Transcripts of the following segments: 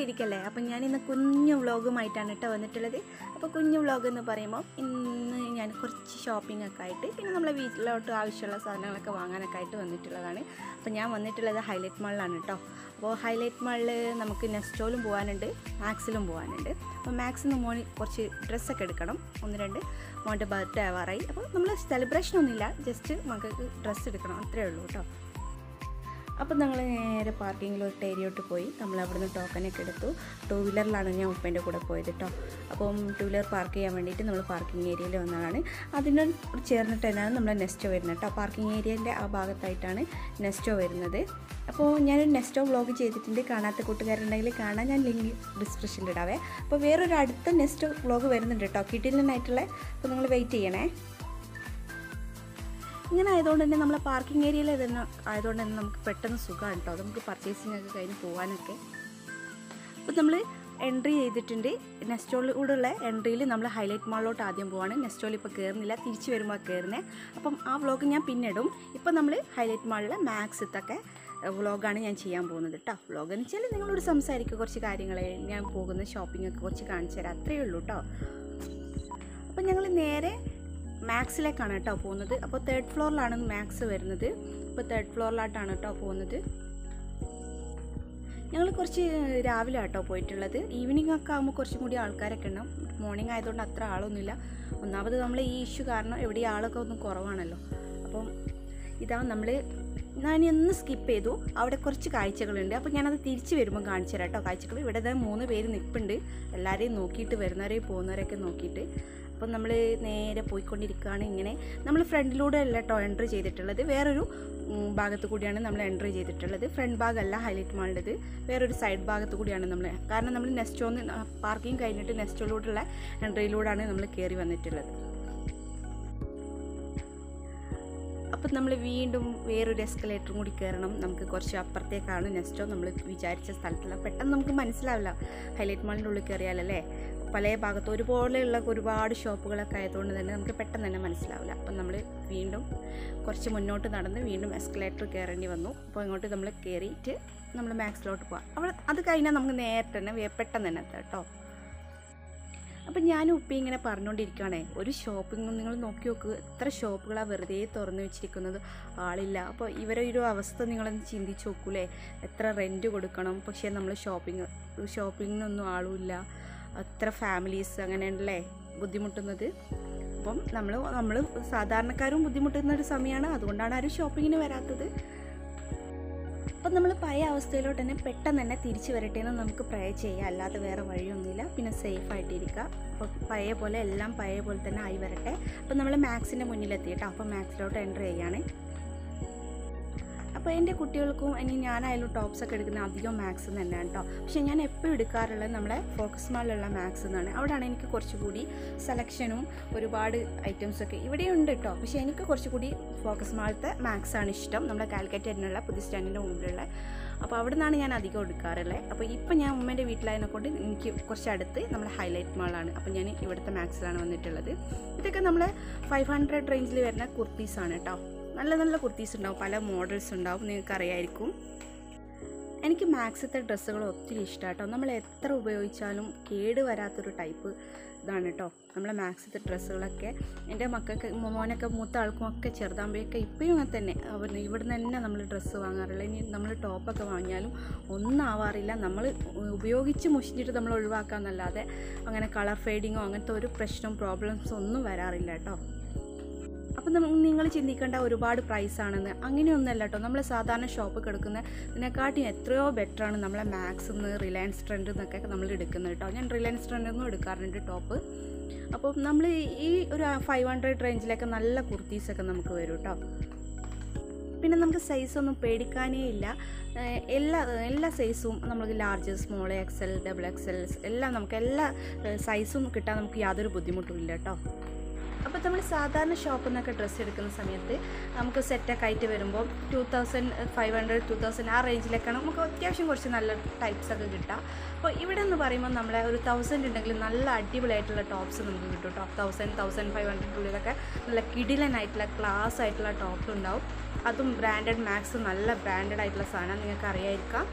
സുഖമായിട്ടിരിക്കല്ലേ അപ്പം ഞാൻ ഇന്ന് കുഞ്ഞു വ്ളോഗുമായിട്ടാണ് കേട്ടോ വന്നിട്ടുള്ളത് അപ്പോൾ കുഞ്ഞു വ്ളോഗ് എന്ന് പറയുമ്പോൾ ഇന്ന് ഞാൻ കുറച്ച് ഷോപ്പിംഗ് ഒക്കെ ആയിട്ട് പിന്നെ നമ്മളെ വീട്ടിലോട്ട് ആവശ്യമുള്ള സാധനങ്ങളൊക്കെ വാങ്ങാനൊക്കെ ആയിട്ട് വന്നിട്ടുള്ളതാണ് അപ്പോൾ ഞാൻ വന്നിട്ടുള്ളത് ഹൈലൈറ്റ് മാളിലാണ് കേട്ടോ അപ്പോൾ ഹൈലൈറ്റ് മാളിൽ നമുക്ക് നെസ്റ്റോലും പോകാനുണ്ട് മാക്സിലും പോകാനുണ്ട് അപ്പോൾ മാക്സിൽ നിന്ന് മോന് കുറച്ച് ഡ്രസ്സൊക്കെ എടുക്കണം ഒന്ന് രണ്ട് മോൻ്റെ ബർത്ത്ഡേ ആവാറായി അപ്പോൾ നമ്മൾ സെലിബ്രേഷൻ ഒന്നുമില്ല ജസ്റ്റ് മക്കൾക്ക് ഡ്രസ്സ് എടുക്കണം അത്രേ ഉള്ളൂ കേട്ടോ അപ്പം ഞങ്ങൾ നേരെ പാർക്കിങ്ങിലോട്ട് ഏരിയോട്ട് പോയി നമ്മൾ അവിടുന്ന് ടോക്കനൊക്കെ എടുത്തു ടൂ വീലറിലാണ് ഞാൻ ഉപ്പേൻ്റെ കൂടെ പോയത് കേട്ടോ അപ്പം ടൂ വീലർ പാർക്ക് ചെയ്യാൻ വേണ്ടിയിട്ട് നമ്മൾ പാർക്കിംഗ് ഏരിയയിൽ വന്നതാണ് അതിനോട് ചേർന്നിട്ട് തന്നെയാണ് നമ്മുടെ നെസ്റ്റോ വരുന്നത് കേട്ടോ പാർക്കിംഗ് ഏരിയൻ്റെ ആ ഭാഗത്തായിട്ടാണ് നെസ്റ്റോ വരുന്നത് അപ്പോൾ ഞാനൊരു നെസ്റ്റോ വ്ളോഗ് ചെയ്തിട്ടുണ്ട് കാണാത്ത കൂട്ടുകാരുണ്ടെങ്കിൽ കാണാൻ ഞാൻ ലിങ്ക് ഡിസ്ക്രിപ്ഷനിൽ ഇടാവേ അപ്പോൾ വേറൊരു അടുത്ത നെസ്റ്റോ വ്ളോഗ് വരുന്നുണ്ട് കേട്ടോ കിട്ടിലിനായിട്ടുള്ള അപ്പോൾ നിങ്ങൾ വെയിറ്റ് ചെയ്യണേ ഇങ്ങനെ ആയതുകൊണ്ട് തന്നെ നമ്മളെ പാർക്കിംഗ് ഏരിയയിൽ തന്നെ ആയതുകൊണ്ട് തന്നെ നമുക്ക് പെട്ടെന്ന് സുഖമാണ് കേട്ടോ നമുക്ക് പർച്ചേസിംഗ് ഒക്കെ കഴിഞ്ഞ് പോകാനൊക്കെ അപ്പോൾ നമ്മൾ എൻട്രി ചെയ്തിട്ടുണ്ട് നെസ്റ്റോളിലൂടെയുള്ള എൻട്രിയിൽ നമ്മൾ ഹൈലൈറ്റ് മാളിലോട്ട് ആദ്യം പോവാണ് നെസ്റ്റോൾ ഇപ്പോൾ കയറുന്നില്ല തിരിച്ച് വരുമ്പോൾ കയറുന്നത് അപ്പം ആ വ്ളോഗ് ഞാൻ പിന്നിടും ഇപ്പം നമ്മൾ ഹൈലൈറ്റ് മാളിലെ മാക്സത്തൊക്കെ വ്ളോഗാണ് ഞാൻ ചെയ്യാൻ പോകുന്നത് കേട്ടോ വ്ളോഗ് എന്ന് വെച്ചാൽ നിങ്ങളോട് സംസാരിക്കുക കുറച്ച് കാര്യങ്ങൾ ഞാൻ പോകുന്ന ഷോപ്പിംഗ് ഒക്കെ കുറച്ച് കാണിച്ചു തരാം അത്രയേ ഉള്ളൂ കേട്ടോ അപ്പം ഞങ്ങൾ നേരെ മാക്സിലേക്കാണ് കേട്ടോ പോകുന്നത് അപ്പോൾ തേർഡ് ഫ്ലോറിലാണ് മാക്സ് വരുന്നത് അപ്പോൾ തേർഡ് ഫ്ലോറിലായിട്ടാണ് കേട്ടോ പോകുന്നത് ഞങ്ങൾ കുറച്ച് രാവിലെ ആട്ടോ പോയിട്ടുള്ളത് ഈവനിങ് ഒക്കെ ആകുമ്പോൾ കുറച്ചും കൂടി ആൾക്കാരൊക്കെ ഉണ്ടാവും മോർണിംഗ് ആയതുകൊണ്ട് അത്ര ആളൊന്നുമില്ല ഒന്നാമത് നമ്മൾ ഈ ഇഷ്യൂ കാരണം എവിടെ ആളൊക്കെ ഒന്നും കുറവാണല്ലോ അപ്പം ഇതാ നമ്മൾ ഞാൻ ഒന്ന് സ്കിപ്പ് ചെയ്തു അവിടെ കുറച്ച് കാഴ്ചകളുണ്ട് അപ്പോൾ ഞാനത് തിരിച്ച് വരുമ്പോൾ കാണിച്ചു തരാം കേട്ടോ കാഴ്ചകൾ ഇവിടെ ദേ മൂന്ന് പേര് നിൽപ്പുണ്ട് എല്ലാവരെയും നോക്കിയിട്ട് വരുന്നവരെയും പോകുന്നവരെയൊക്കെ നോക്കിയിട്ട് അപ്പം നമ്മൾ നേരെ പോയിക്കൊണ്ടിരിക്കുകയാണ് ഇങ്ങനെ നമ്മൾ ഫ്രണ്ടിലൂടെ അല്ല കേട്ടോ എൻട്രി ചെയ്തിട്ടുള്ളത് വേറൊരു ഉം, ഭാഗത്ത് കൂടിയാണ് നമ്മൾ എൻട്രി ചെയ്തിട്ടുള്ളത് ഫ്രണ്ട് ഭാഗമല്ല ഹൈലൈറ്റ് മാളിൻ്റെത് വേറൊരു സൈഡ് ഭാഗത്ത് കൂടിയാണ് നമ്മൾ കാരണം നമ്മൾ നെസ്റ്റോന്ന് പാർക്കിംഗ് കഴിഞ്ഞിട്ട് നെസ്റ്റോയിലൂടെയുള്ള എൻട്രിയിലൂടെയാണ് നമ്മൾ കയറി വന്നിട്ടുള്ളത് അപ്പം നമ്മൾ വീണ്ടും വേറൊരു എസ്കലേറ്ററും കൂടി കയറണം നമുക്ക് കുറച്ച് അപ്പുറത്തേക്കാണ് നെക്സ്റ്റോ നമ്മൾ വിചാരിച്ച സ്ഥലത്തുള്ള പെട്ടെന്ന് നമുക്ക് മനസ്സിലാവില്ല ഹൈലൈറ്റ് മാളിൻ്റെ ഉള്ളിൽ കയറിയാലല്ലേ പല ഭാഗത്ത് ഒരുപോലെയുള്ള ഒരുപാട് ഷോപ്പുകളൊക്കെ ആയതുകൊണ്ട് തന്നെ നമുക്ക് പെട്ടെന്ന് തന്നെ മനസ്സിലാവില്ല അപ്പം നമ്മൾ വീണ്ടും കുറച്ച് മുന്നോട്ട് നടന്ന് വീണ്ടും എസ്കലേറ്റർ കയറേണ്ടി വന്നു അപ്പോൾ ഇങ്ങോട്ട് നമ്മൾ കയറിയിട്ട് നമ്മൾ മാക്സിലോട്ട് പോകാം അവിടെ അത് കഴിഞ്ഞാൽ നമുക്ക് നേരത്തെ തന്നെ വേ- പെട്ടെന്ന് തന്നെ എത്താം കേട്ടോ അപ്പം ഞാനും ഉപ്പി ഇങ്ങനെ പറഞ്ഞുകൊണ്ടിരിക്കുകയാണേ ഒരു ഷോപ്പിംഗ് നിങ്ങൾ നോക്കി നോക്ക് എത്ര ഷോപ്പുകളാണ് വെറുതെ തുറന്നു വെച്ചിരിക്കുന്നത് ആളില്ല അപ്പോൾ ഇവരെ ഒരു അവസ്ഥ നിങ്ങളൊന്ന് ചിന്തിച്ച് നോക്കൂലേ എത്ര റെൻറ്റ് കൊടുക്കണം പക്ഷേ നമ്മൾ ഷോപ്പിംഗ് ഷോപ്പിങ്ങിനൊന്നും ആളുമില്ല എത്ര ഫാമിലീസ് അങ്ങനെയല്ലേ ബുദ്ധിമുട്ടുന്നത് അപ്പം നമ്മൾ നമ്മൾ സാധാരണക്കാരും ബുദ്ധിമുട്ടുന്ന ഒരു സമയമാണ് അതുകൊണ്ടാണ് ആരും ഷോപ്പിങ്ങിന് വരാത്തത് അപ്പം നമ്മൾ പഴയ അവസ്ഥയിലോട്ട് തന്നെ പെട്ടെന്ന് തന്നെ തിരിച്ചു വരട്ടെ എന്ന് നമുക്ക് പ്രേ ചെയ്യാം അല്ലാതെ വേറെ വഴിയൊന്നുമില്ല പിന്നെ സേഫ് ആയിട്ടിരിക്കുക അപ്പോൾ പഴയ പോലെ എല്ലാം പഴയ പോലെ തന്നെ ആയി വരട്ടെ അപ്പം നമ്മൾ മാത്സിൻ്റെ മുന്നിലെത്തി കേട്ടോ അപ്പോൾ മാത്സിലോട്ട് എൻ്റർ ചെയ്യാണ് അപ്പോൾ എൻ്റെ കുട്ടികൾക്കും ഇനി ഞാനായാലും ടോപ്സ് ഒക്കെ എടുക്കുന്ന അധികം മാത്സ് തന്നെയാണ് കേട്ടോ പക്ഷേ ഞാൻ എപ്പോഴും എടുക്കാറുള്ളത് നമ്മളെ ഫോക്കസ് മാളിലുള്ള മാത്സ് എന്നാണ് അവിടെയാണ് എനിക്ക് കുറച്ചുകൂടി സെലക്ഷനും ഒരുപാട് ഐറ്റംസ് ഒക്കെ ഇവിടെയും ഉണ്ട് കേട്ടോ പക്ഷേ എനിക്ക് കുറച്ചുകൂടി ഫോക്കസ് മാളത്തെ മാത്സ് ആണ് ഇഷ്ടം നമ്മുടെ കാലിക്കറ്റിനുള്ള പുതിയ സ്റ്റാൻഡിൻ്റെ മുമ്പിലുള്ള അപ്പോൾ അവിടെ നിന്നാണ് ഞാൻ അധികം എടുക്കാറുള്ളത് അപ്പോൾ ഇപ്പം ഞാൻ ഉമ്മേൻ്റെ വീട്ടിലായതിനെ കൊണ്ട് എനിക്ക് കുറച്ച് അടുത്ത് നമ്മുടെ ഹൈലൈറ്റ് മാളാണ് അപ്പോൾ ഞാൻ ഇവിടുത്തെ മാത്സിലാണ് വന്നിട്ടുള്ളത് ഇതൊക്കെ നമ്മൾ ഫൈവ് ഹൺഡ്രഡ് റേഞ്ചിൽ വരുന്ന കുർത്തീസാണ് കേട്ടോ നല്ല നല്ല കുർത്തീസ് ഉണ്ടാവും പല മോഡൽസ് ഉണ്ടാവും നിങ്ങൾക്ക് അറിയായിരിക്കും എനിക്ക് മാക്സത്തെ ഡ്രസ്സുകൾ ഒത്തിരി ഇഷ്ടമാണ് കേട്ടോ നമ്മൾ എത്ര ഉപയോഗിച്ചാലും കേട് വരാത്തൊരു ടൈപ്പ് ഇതാണ് കേട്ടോ നമ്മളെ മാക്സത്തെ ഡ്രസ്സുകളൊക്കെ എൻ്റെ മക്കൾക്ക് മോനൊക്കെ മൂത്ത ആൾക്കും ഒക്കെ ചെറുതാകുമ്പോഴൊക്കെ ഇപ്പോഴും അങ്ങനെ തന്നെ അവർ ഇവിടുന്ന് തന്നെ നമ്മൾ ഡ്രസ്സ് വാങ്ങാറില്ല ഇനി നമ്മൾ ടോപ്പൊക്കെ വാങ്ങിയാലും ഒന്നും ആവാറില്ല നമ്മൾ ഉപയോഗിച്ച് മുഷിഞ്ഞിട്ട് നമ്മൾ ഒഴിവാക്കാന്നല്ലാതെ അങ്ങനെ കളർ ഫെയ്ഡിങ്ങോ അങ്ങനത്തെ ഒരു പ്രശ്നവും പ്രോബ്ലംസ് ഒന്നും വരാറില്ല കേട്ടോ അപ്പം നിങ്ങൾ ചിന്തിക്കേണ്ട ഒരുപാട് പ്രൈസ് ആണെന്ന് അങ്ങനെയൊന്നുമല്ല കേട്ടോ നമ്മൾ സാധാരണ ഷോപ്പ് എടുക്കുന്ന ഇതിനെക്കാട്ടി എത്രയോ ബെറ്ററാണ് നമ്മളെ മാക്സ് നിന്ന് റിലയൻസ് ട്രെൻഡ് എന്നൊക്കെ നമ്മൾ എടുക്കുന്നത് കേട്ടോ ഞാൻ റിലയൻസ് ട്രെൻഡിൽ നിന്നും എടുക്കാറുണ്ട് ടോപ്പ് അപ്പം നമ്മൾ ഈ ഒരു ഫൈവ് ഹൺഡ്രഡ് റേഞ്ചിലൊക്കെ നല്ല കുർത്തീസൊക്കെ നമുക്ക് വരും കേട്ടോ പിന്നെ നമുക്ക് സൈസൊന്നും പേടിക്കാനേ ഇല്ല ഏഹ് എല്ലാ എല്ലാ സൈസും നമുക്ക് large small XL double XL എല്ലാം നമുക്ക് എല്ലാ സൈസും കിട്ടാൻ നമുക്ക് യാതൊരു ബുദ്ധിമുട്ടും ഇല്ല കേട്ടോ അപ്പോൾ നമ്മൾ സാധാരണ ഷോപ്പിൽ നിന്നൊക്കെ ഡ്രസ്സ് എടുക്കുന്ന സമയത്ത് നമുക്ക് സെറ്റൊക്കെ ആയിട്ട് വരുമ്പോൾ two thousand five hundred two thousand ആ റേഞ്ചിലൊക്കെയാണ് നമുക്ക് അത്യാവശ്യം കുറച്ച് നല്ല ടൈപ്സ് ഒക്കെ കിട്ടാം അപ്പോൾ ഇവിടെ എന്ന് പറയുമ്പോൾ നമ്മളെ ഒരു തൗസൻഡ് ഉണ്ടെങ്കിൽ നല്ല അടിപൊളിയായിട്ടുള്ള ടോപ്സ് നമുക്ക് കിട്ടും കേട്ടോ തൗസൻഡ് തൗസൻഡ് ഫൈവ് ഹൺഡ്രഡ് ഉള്ളിലൊക്കെ നല്ല കിടിലനായിട്ടുള്ള ക്ലാസ് ആയിട്ടുള്ള ടോപ്പ് ഉണ്ടാവും അതും ബ്രാൻഡഡ് മാക്സ് നല്ല ബ്രാൻഡഡ് ആയിട്ടുള്ള സാധനം നിങ്ങൾക്ക് അറിയായിരിക്കാം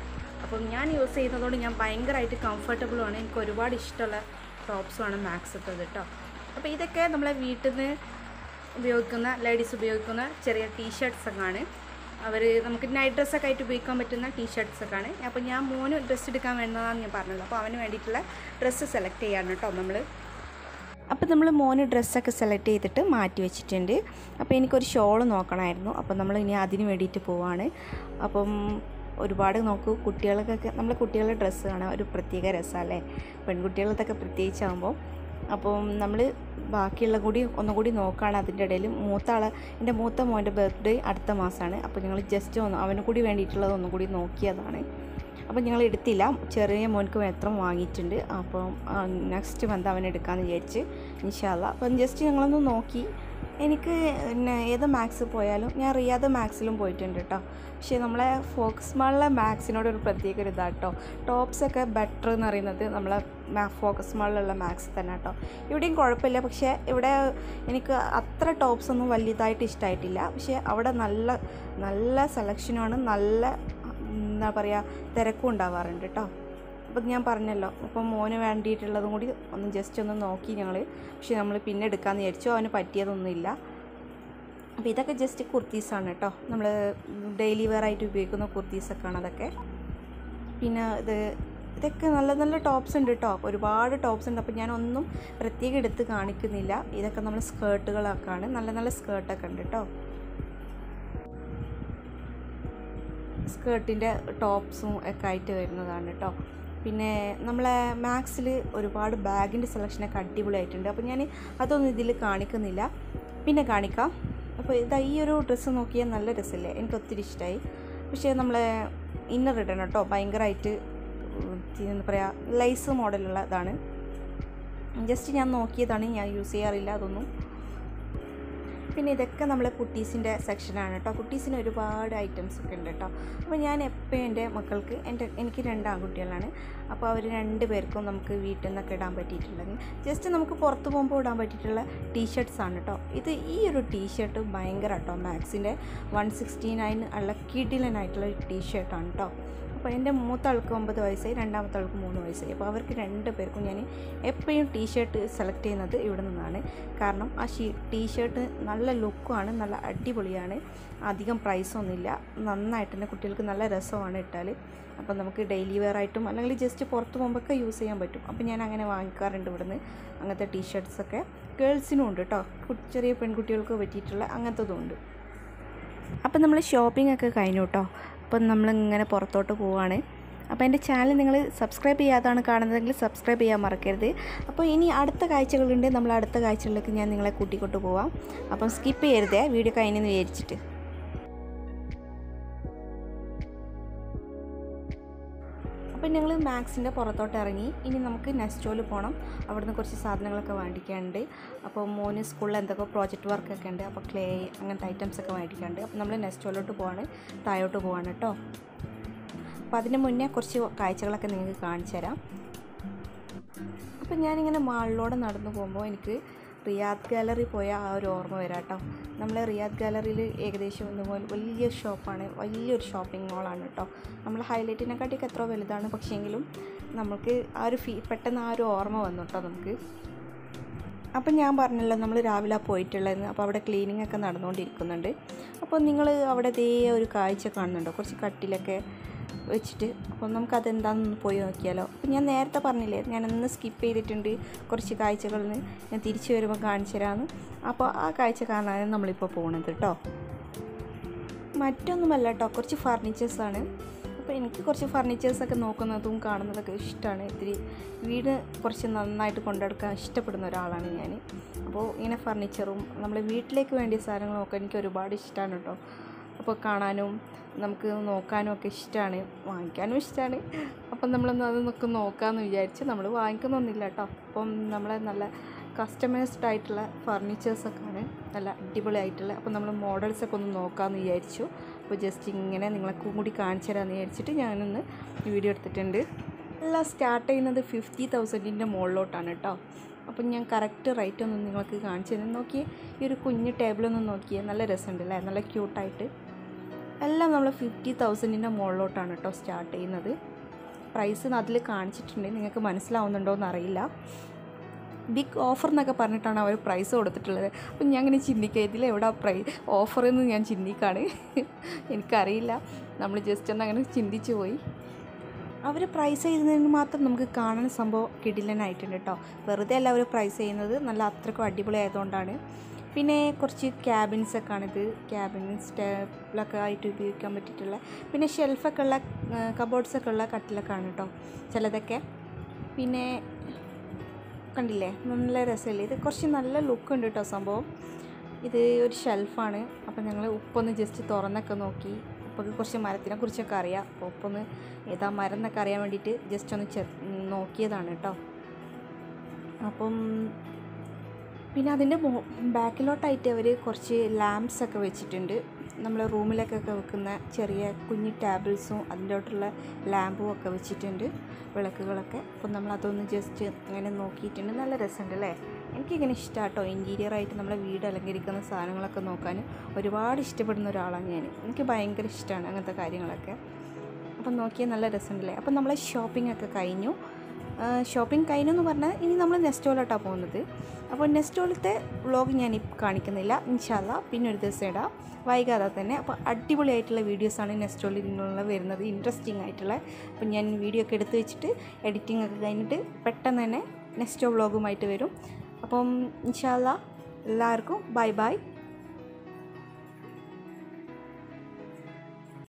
അപ്പം ഞാൻ യൂസ് ചെയ്യുന്നതുകൊണ്ട് ഞാൻ ഭയങ്കരമായിട്ട് കംഫർട്ടബിളുമാണ് എനിക്ക് ഒരുപാട് ഇഷ്ടമുള്ള ടോപ്സുമാണ് മാക്സത്തത് കേട്ടോ അപ്പോൾ ഇതൊക്കെ നമ്മളെ വീട്ടിൽ നിന്ന് ഉപയോഗിക്കുന്ന ലേഡീസ് ഉപയോഗിക്കുന്ന ചെറിയ ടീഷർട്ട്സ് ഒക്കെ ആണ് അവർ നമുക്ക് നൈറ്റ് ഡ്രസ്സൊക്കെ ആയിട്ട് ഉപയോഗിക്കാൻ പറ്റുന്ന ടീഷർട്ട്സ് ഒക്കെ ആണ് അപ്പോൾ ഞാൻ മോന് ഡ്രസ്സ് എടുക്കാൻ വേണ്ടതാണ് ഞാൻ പറഞ്ഞത് അപ്പോൾ അവന് വേണ്ടിയിട്ടുള്ള ഡ്രസ്സ് സെലക്ട് ചെയ്യാണ് കേട്ടോ നമ്മൾ അപ്പോൾ നമ്മൾ മോന് ഡ്രസ്സൊക്കെ സെലക്ട് ചെയ്തിട്ട് മാറ്റി വെച്ചിട്ടുണ്ട് അപ്പോൾ എനിക്കൊരു ഷോൾ നോക്കണമായിരുന്നു അപ്പോൾ നമ്മൾ ഇനി അതിന് വേണ്ടിയിട്ട് പോവാണ് അപ്പം ഒരുപാട് നോക്കൂ കുട്ടികൾക്കൊക്കെ നമ്മൾ കുട്ടികളുടെ ഡ്രസ്സ് കാണാൻ ഒരു പ്രത്യേക രസമല്ലേ പെൺകുട്ടികളതൊക്കെ പ്രത്യേകിച്ചാകുമ്പോൾ അപ്പം നമ്മൾ ബാക്കിയുള്ള കൂടി ഒന്നുകൂടി നോക്കുകയാണ് അതിൻ്റെ ഇടയിൽ മൂത്ത ആൾ എൻ്റെ മൂത്ത മോൻ്റെ ബർത്ത്ഡേ അടുത്ത മാസമാണ് അപ്പോൾ ഞങ്ങൾ ജസ്റ്റ് ഒന്ന് അവന് കൂടി വേണ്ടിയിട്ടുള്ളത് ഒന്നും കൂടി നോക്കിയതാണ് അപ്പം ഞങ്ങൾ എടുത്തില്ല ചെറിയ മോൻക്ക് മാത്രം വാങ്ങിയിട്ടുണ്ട് അപ്പം നെക്സ്റ്റ് മന്ത് അവൻ എടുക്കാമെന്ന് വിചാരിച്ച് ഇൻഷാല്ല അപ്പം ജസ്റ്റ് ഞങ്ങളൊന്ന് നോക്കി എനിക്ക് പിന്നെ ഏത് മാത്സ് പോയാലും ഞാൻ റിയാദ് മാത്സിലും പോയിട്ടുണ്ട് കേട്ടോ പക്ഷേ നമ്മളെ ഫോക്സ് മാളിലെ മാത്സിനോട് ഒരു പ്രത്യേക ഒരു ഇതാണ് കേട്ടോ ടോപ്സൊക്കെ ബെറ്റർ എന്ന് പറയുന്നത് നമ്മളെ ഫോക്കസ് മാളിലുള്ള മാത്സ് തന്നെ കേട്ടോ ഇവിടെയും കുഴപ്പമില്ല പക്ഷേ ഇവിടെ എനിക്ക് അത്ര ടോപ്സ് ഒന്നും വലിയതായിട്ട് ഇഷ്ടമായിട്ടില്ല പക്ഷേ അവിടെ നല്ല നല്ല സെലക്ഷനാണ് നല്ല എന്താ പറയുക തിരക്കും ഉണ്ടാവാറുണ്ട് കേട്ടോ അപ്പം ഞാൻ പറഞ്ഞല്ലോ അപ്പം മോന് വേണ്ടിയിട്ടുള്ളതും കൂടി ഒന്ന് ജസ്റ്റ് ഒന്ന് നോക്കി ഞങ്ങൾ പക്ഷെ നമ്മൾ പിന്നെ എടുക്കാമെന്ന് വിചാരിച്ചു അവന് പറ്റിയതൊന്നുമില്ല അപ്പോൾ ഇതൊക്കെ ജസ്റ്റ് കുർത്തീസാണ് കേട്ടോ നമ്മൾ ഡെയിലി വെയർ ആയിട്ട് ഉപയോഗിക്കുന്ന കുർത്തീസൊക്കെയാണ് അതൊക്കെ പിന്നെ ഇത് ഇതൊക്കെ നല്ല നല്ല ടോപ്സ് ഉണ്ട് കേട്ടോ ഒരുപാട് ടോപ്സ് ഉണ്ട് അപ്പോൾ ഞാനൊന്നും പ്രത്യേകം എടുത്ത് കാണിക്കുന്നില്ല ഇതൊക്കെ നമ്മൾ സ്കേർട്ടുകളൊക്കെയാണ് നല്ല നല്ല സ്കേർട്ടൊക്കെ ഉണ്ട് കേട്ടോ സ്കേർട്ടിൻ്റെ ടോപ്സും ഒക്കെ ആയിട്ട് വരുന്നതാണ് കേട്ടോ പിന്നെ നമ്മളെ മാക്സിൽ ഒരുപാട് ബാഗിൻ്റെ സെലക്ഷനൊക്കെ അടിപൊളിയായിട്ടുണ്ട് അപ്പോൾ ഞാൻ അതൊന്നും ഇതിൽ കാണിക്കുന്നില്ല പിന്നെ കാണിക്കാം അപ്പോൾ ഇതാ ഈ ഒരു ഡ്രസ്സ് നോക്കിയാൽ നല്ല രസമല്ലേ എനിക്ക് ഒത്തിരി ഇഷ്ടമായി പക്ഷേ നമ്മളെ ഇന്നർ ഇടണം കേട്ടോ ഭയങ്കരമായിട്ട് എന്താ പറയുക ലൈസ് മോഡലുള്ള ഇതാണ് ജസ്റ്റ് ഞാൻ നോക്കിയതാണ് ഞാൻ യൂസ് ചെയ്യാറില്ല അതൊന്നും പിന്നെ ഇതൊക്കെ നമ്മളെ കുട്ടീസിൻ്റെ സെക്ഷനാണ് കേട്ടോ കുട്ടീസിന് ഒരുപാട് ഐറ്റംസ് ഒക്കെ ഉണ്ട് കേട്ടോ അപ്പോൾ ഞാൻ എപ്പോഴും എൻ്റെ മക്കൾക്ക് എൻ്റെ എനിക്ക് രണ്ട് ആൺകുട്ടികളാണ് അപ്പോൾ അവർ രണ്ട് പേർക്കും നമുക്ക് വീട്ടിൽ നിന്നൊക്കെ ഇടാൻ പറ്റിയിട്ടുള്ളത് ജസ്റ്റ് നമുക്ക് പുറത്ത് പോകുമ്പോൾ ഇടാൻ പറ്റിയിട്ടുള്ള ടീഷർട്ട്സ് ആണ് കേട്ടോ ഇത് ഈ ഒരു ടീഷർട്ട് ഭയങ്കര കേട്ടോ മാക്സിൻ്റെ വൺ സിക്സ്റ്റി നയൻ ഉള്ള കിടിലനായിട്ടുള്ള ഒരു ടീഷർട്ടാണ് കേട്ടോ അപ്പോൾ എൻ്റെ മൂത്ത ആൾക്ക് ഒമ്പത് വയസ്സായി രണ്ടാമത്തെ ആൾക്ക് മൂന്ന് വയസ്സായി അപ്പോൾ അവർക്ക് രണ്ട് പേർക്കും ഞാൻ എപ്പോഴും ടീഷർട്ട് സെലക്ട് ചെയ്യുന്നത് ഇവിടെ നിന്നാണ് കാരണം ആ ഷീ ടീഷർട്ട് നല്ല ലുക്കുമാണ് നല്ല അടിപൊളിയാണ് അധികം പ്രൈസൊന്നുമില്ല നന്നായിട്ട് തന്നെ കുട്ടികൾക്ക് നല്ല രസമാണ് ഇട്ടാൽ അപ്പോൾ നമുക്ക് ഡെയിലി വെയർ ആയിട്ടും അല്ലെങ്കിൽ ജസ്റ്റ് പുറത്ത് പോകുമ്പോഴൊക്കെ യൂസ് ചെയ്യാൻ പറ്റും അപ്പോൾ ഞാൻ അങ്ങനെ വാങ്ങിക്കാറുണ്ട് ഇവിടുന്ന് അങ്ങനത്തെ ടീഷർട്ട്സൊക്കെ ഗേൾസിനും ഉണ്ട് കേട്ടോ ചെറിയ പെൺകുട്ടികൾക്ക് പറ്റിയിട്ടുള്ള അങ്ങനത്തതും ഉണ്ട് അപ്പം നമ്മൾ ഷോപ്പിംഗ് ഒക്കെ കഴിഞ്ഞു കേട്ടോ അപ്പം നമ്മളിങ്ങനെ പുറത്തോട്ട് പോവാണ് അപ്പോൾ എൻ്റെ ചാനൽ നിങ്ങൾ സബ്സ്ക്രൈബ് ചെയ്യാതാണ് കാണുന്നതെങ്കിൽ സബ്സ്ക്രൈബ് ചെയ്യാൻ മറക്കരുത് അപ്പോൾ ഇനി അടുത്ത കാഴ്ചകളുണ്ട് നമ്മൾ അടുത്ത കാഴ്ചകളിലേക്ക് ഞാൻ നിങ്ങളെ കൂട്ടിക്കൊണ്ട് പോവാം അപ്പം സ്കിപ്പ് ചെയ്യരുതേ വീഡിയോ കഴിഞ്ഞെന്ന് വിചാരിച്ചിട്ട് അപ്പം ഞങ്ങൾ മാക്സിൻ്റെ പുറത്തോട്ട് ഇറങ്ങി ഇനി നമുക്ക് നെസ്റ്റോയിൽ പോകണം അവിടുന്ന് കുറച്ച് സാധനങ്ങളൊക്കെ മേടിക്കാനുണ്ട് അപ്പോൾ മോന് സ്കൂളിൽ എന്തൊക്കെ പ്രോജക്റ്റ് വർക്കൊക്കെ ഉണ്ട് അപ്പോൾ ക്ലേ അങ്ങനത്തെ ഐറ്റംസ് ഒക്കെ മേടിക്കാനുണ്ട് അപ്പോൾ നമ്മൾ നെസ്റ്റോയിലോട്ട് പോവാണ് താഴോട്ട് പോവാണ് കേട്ടോ അപ്പോൾ അതിന് മുന്നേ കുറച്ച് കാഴ്ചകളൊക്കെ നിങ്ങൾക്ക് കാണിച്ചു തരാം അപ്പം ഞാനിങ്ങനെ മാളിലൂടെ നടന്നു പോകുമ്പോൾ എനിക്ക് റിയാദ് ഗാലറി പോയ ആ ഒരു ഓർമ്മ വരാം കേട്ടോ നമ്മൾ റിയാദ് ഗാലറിയിൽ ഏകദേശം ഇതുപോലെ വലിയ ഷോപ്പാണ് വലിയൊരു ഷോപ്പിംഗ് മോളാണ് കേട്ടോ നമ്മൾ ഹൈലൈറ്റിനെക്കാട്ടിയൊക്കെ എത്ര വലുതാണ് പക്ഷേങ്കിലും നമുക്ക് ആ ഒരു ഫീ പെട്ടെന്ന് ആ ഒരു ഓർമ്മ വന്നു കേട്ടോ നമുക്ക് അപ്പം ഞാൻ പറഞ്ഞല്ലോ നമ്മൾ രാവിലെ പോയിട്ടുള്ളതെന്ന് അപ്പോൾ അവിടെ ക്ലീനിങ് ഒക്കെ നടന്നുകൊണ്ടിരിക്കുന്നുണ്ട് അപ്പോൾ നിങ്ങൾ അവിടെ ദേ ഒരു കാഴ്ച കാണുന്നുണ്ടോ കുറച്ച് കട്ടിലൊക്കെ വെച്ചിട്ട് അപ്പോൾ നമുക്കതെന്താണെന്ന് പോയി നോക്കിയാലോ അപ്പോൾ ഞാൻ നേരത്തെ പറഞ്ഞില്ലേ ഞാനൊന്ന് സ്കിപ്പ് ചെയ്തിട്ടുണ്ട് കുറച്ച് കാഴ്ചകളിൽ നിന്ന് ഞാൻ തിരിച്ചു വരുമ്പോൾ കാണിച്ചു തരാമെന്ന് അപ്പോൾ ആ കാഴ്ച കാണാനാണ് നമ്മളിപ്പോൾ പോകുന്നത് കേട്ടോ മറ്റൊന്നുമല്ല കേട്ടോ കുറച്ച് ഫർണിച്ചേഴ്സാണ് അപ്പോൾ എനിക്ക് കുറച്ച് ഫർണിച്ചേഴ്സൊക്കെ നോക്കുന്നതും കാണുന്നതൊക്കെ ഇഷ്ടമാണ് ഇത്തിരി വീട് കുറച്ച് നന്നായിട്ട് കൊണ്ടെടുക്കാൻ ഇഷ്ടപ്പെടുന്ന ഒരാളാണ് ഞാൻ അപ്പോൾ ഇങ്ങനെ ഫർണിച്ചറും നമ്മൾ വീട്ടിലേക്ക് വേണ്ടിയ സാധനങ്ങളൊക്കെ എനിക്ക് ഒരുപാട് ഇഷ്ടമാണ് കേട്ടോ അപ്പോൾ കാണാനും നമുക്ക് നോക്കാനും ഒക്കെ ഇഷ്ടമാണ് വാങ്ങിക്കാനും ഇഷ്ടമാണ് അപ്പം നമ്മളൊന്ന് അതൊന്നൊക്കെ നോക്കാമെന്ന് വിചാരിച്ച് നമ്മൾ വാങ്ങിക്കുന്നൊന്നുമില്ല കേട്ടോ അപ്പം നമ്മളെ നല്ല കസ്റ്റമൈസ്ഡ് ആയിട്ടുള്ള ഫർണിച്ചേഴ്സൊക്കെയാണ് നല്ല അടിപൊളിയായിട്ടുള്ള അപ്പോൾ നമ്മൾ മോഡൽസൊക്കെ ഒന്ന് നോക്കാമെന്ന് വിചാരിച്ചു അപ്പോൾ ജസ്റ്റ് ഇങ്ങനെ നിങ്ങളൊക്കെ കൂടി കാണിച്ചു തരാമെന്ന് വിചാരിച്ചിട്ട് ഞാനൊന്ന് വീഡിയോ എടുത്തിട്ടുണ്ട് എല്ലാം സ്റ്റാർട്ട് ചെയ്യുന്നത് ഫിഫ്റ്റി തൗസൻഡിൻ്റെ മുകളിലോട്ടാണ് കേട്ടോ അപ്പം ഞാൻ കറക്റ്റ് റേറ്റ് ഒന്ന് നിങ്ങൾക്ക് കാണിച്ചു തരാം നോക്കിയേ ഈ ഒരു കുഞ്ഞ് ടേബിളൊന്ന് നോക്കിയേ നല്ല രസമുണ്ട് അല്ലേ നല്ല ക്യൂട്ടായിട്ട് എല്ലാം നമ്മൾ ഫിഫ്റ്റി തൗസൻഡിൻ്റെ മുകളിലോട്ടാണ് കേട്ടോ സ്റ്റാർട്ട് ചെയ്യുന്നത് പ്രൈസ് അതിൽ കാണിച്ചിട്ടുണ്ട് നിങ്ങൾക്ക് മനസ്സിലാവുന്നുണ്ടോ എന്നറിയില്ല ബിഗ് ഓഫർ എന്നൊക്കെ പറഞ്ഞിട്ടാണ് അവർ പ്രൈസ് കൊടുത്തിട്ടുള്ളത് അപ്പം ഞാൻ അങ്ങനെ ചിന്തിക്കുക ഇതിലെവിടെ പ്രൈ ഓഫർ എന്ന് ഞാൻ ചിന്തിക്കുകയാണ് എനിക്കറിയില്ല നമ്മൾ ജസ്റ്റ് ഒന്ന് അങ്ങനെ ചിന്തിച്ചു പോയി അവർ പ്രൈസ് ചെയ്യുന്നതിന് മാത്രം നമുക്ക് കാണാൻ സംഭവം കിടിലനായിട്ടുണ്ട് കേട്ടോ വെറുതെ അല്ല അവർ പ്രൈസ് ചെയ്യുന്നത് നല്ല അത്രയ്ക്കും അടിപൊളി ആയതുകൊണ്ടാണ് പിന്നെ കുറച്ച് ക്യാബിൻസ് ഒക്കെ ആണിത് ക്യാബിൻ സ്റ്റേബിളൊക്കെ ആയിട്ട് ഉപയോഗിക്കാൻ പറ്റിയിട്ടുള്ള പിന്നെ ഷെൽഫൊക്കെ ഉള്ള കബോർഡ്സ് ഒക്കെ ഉള്ള കട്ടിലൊക്കെ ആണ് കേട്ടോ ചിലതൊക്കെ പിന്നെ കണ്ടില്ലേ നല്ല രസമില്ലേ ഇത് കുറച്ച് നല്ല ലുക്ക് ഉണ്ട് കേട്ടോ സംഭവം ഇത് ഒരു ഷെൽഫാണ് അപ്പം ഞങ്ങൾ ഉപ്പൊന്ന് ജസ്റ്റ് തുറന്നൊക്കെ നോക്കി ഉപ്പൊക്കെ കുറച്ച് മരത്തിനെ കുറിച്ചൊക്കെ അറിയാം അപ്പോൾ ഉപ്പൊന്ന് ഏതാ മരം എന്നൊക്കെ അറിയാൻ വേണ്ടിയിട്ട് ജസ്റ്റ് ഒന്ന് ചെ നോക്കിയതാണ് കേട്ടോ അപ്പം പിന്നെ അതിൻ്റെ മോ ബാക്കിലോട്ടായിട്ട് അവർ കുറച്ച് ലാംപ്സ് ഒക്കെ വെച്ചിട്ടുണ്ട് നമ്മൾ റൂമിലേക്കൊക്കെ വെക്കുന്ന ചെറിയ കുഞ്ഞു ടേബിൾസും അതിൻ്റോട്ടുള്ള ലാമ്പും ഒക്കെ വെച്ചിട്ടുണ്ട് വിളക്കുകളൊക്കെ അപ്പം നമ്മൾ അതൊന്ന് ജസ്റ്റ് ഇങ്ങനെ നോക്കിയിട്ടുണ്ട് നല്ല രസമുണ്ട് അല്ലേ എനിക്കിങ്ങനെ ഇഷ്ടമാണ് കേട്ടോ ഇൻറ്റീരിയറായിട്ട് നമ്മളെ വീട് അലങ്കരിക്കുന്ന സാധനങ്ങളൊക്കെ നോക്കാൻ ഒരുപാട് ഇഷ്ടപ്പെടുന്ന ഒരാളാണ് ഞാൻ എനിക്ക് ഭയങ്കര ഇഷ്ടമാണ് അങ്ങനത്തെ കാര്യങ്ങളൊക്കെ അപ്പം നോക്കിയാൽ നല്ല രസമുണ്ടല്ലേ അപ്പം നമ്മളെ ഷോപ്പിംഗ് ഒക്കെ കഴിഞ്ഞു ഷോപ്പിംഗ് കഴിഞ്ഞു എന്ന് പറഞ്ഞാൽ ഇനി നമ്മൾ നെസ്റ്റോളോട്ടാണ് പോകുന്നത് അപ്പോൾ നെസ്റ്റോളത്തെ വ്ളോഗ് ഞാൻ കാണിക്കുന്നില്ല ഇൻഷാല്ല പിന്നെ ഒരു ദിവസം ഇടാം വൈകാതെ തന്നെ അപ്പോൾ അടിപൊളിയായിട്ടുള്ള വീഡിയോസാണ് നെസ്റ്റോളിൽ നിന്നുള്ള വരുന്നത് ഇൻട്രസ്റ്റിംഗ് ആയിട്ടുള്ള അപ്പോൾ ഞാൻ വീഡിയോ ഒക്കെ എടുത്ത് വെച്ചിട്ട് എഡിറ്റിംഗ് ഒക്കെ കഴിഞ്ഞിട്ട് പെട്ടെന്ന് തന്നെ നെക്സ്റ്റ് വ്ളോഗുമായിട്ട് വരും അപ്പം ഇൻഷാല്ല എല്ലാവർക്കും ബൈ ബൈ